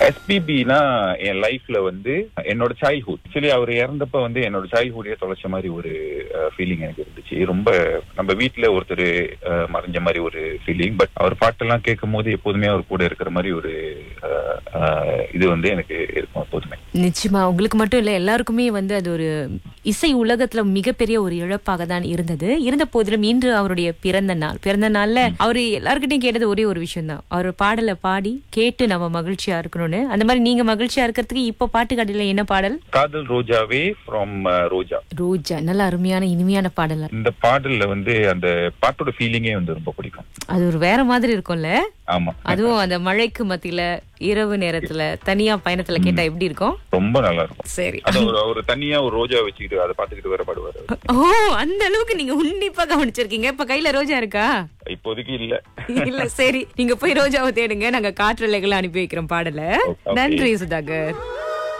எஸ்பிபினா என் லைஃப்ல வந்து என்னோட சைல்ட்ஹுட் ஆக்சுவலி அவர் இறந்தப்ப வந்து என்னோட சைல்ட்ஹுட்டே தொலைச்ச மாதிரி ஒரு ஃபீலிங் எனக்கு இருந்துச்சு ரொம்ப நம்ம வீட்ல ஒருத்தர் அஹ், மறைஞ்ச மாதிரி ஒரு ஃபீலிங் பட் அவர் பாட்டெல்லாம் கேட்கும் போது எப்போதுமே அவர் கூட இருக்கிற மாதிரி ஒரு அஹ், அஹ், இது வந்து எனக்கு இருக்கும் எப்போதுமே நிச்சயமா உங்களுக்கு மட்டும் இல்ல எல்லாருக்குமே வந்து அது ஒரு இசை உலகத்துல மிகப்பெரிய ஒரு இழப்பாக தான் இருந்தது இருந்த போதிலும் இன்று அவருடைய பிறந்த நாள் பிறந்த நாள்ல அவரு எல்லார்கிட்டயும் கேட்டது ஒரே ஒரு விஷயம் தான் அவர் பாடலை பாடி கேட்டு நம்ம மகிழ்ச்சியா இருக்கணும்னு அந்த மாதிரி நீங்க மகிழ்ச்சியா இருக்கிறதுக்கு இப்ப பாட்டு கடையில என்ன பாடல் காதல் ரோஜாவே ஃப்ரம் ரோஜா ரோஜா நல்ல அருமையான இனிமையான பாடல் இந்த பாடல்ல வந்து அந்த பாட்டோட ஃபீலிங்கே வந்து ரொம்ப பிடிக்கும் அது ஒரு வேற மாதிரி இருக்கும்ல ஆமா அதுவும் அந்த மழைக்கு மத்தியில இரவு நேரத்துல தனியா பயணத்துல கேட்டா எப்படி இருக்கும் ரொம்ப நல்லா இருக்கும் சரி அது ஒரு ஒரு தனியா ஒரு ரோஜா வச்சுக்கிட்டு அதை பாத்துக்கிட்டு வேற பாடுவாரு அவரு. ஓ அந்த அளவுக்கு நீங்க உன்னிப்பா கவனிச்சிருக்கீங்க இப்ப கையில ரோஜா இருக்கா இப்போதைக்கு இல்ல இல்ல சரி நீங்க போய் ரோஜாவை தேடுங்க நாங்க காற்றலைகளை அனுப்பி வைக்கிறோம் பாடல Okay. நன்றி சுதாகர்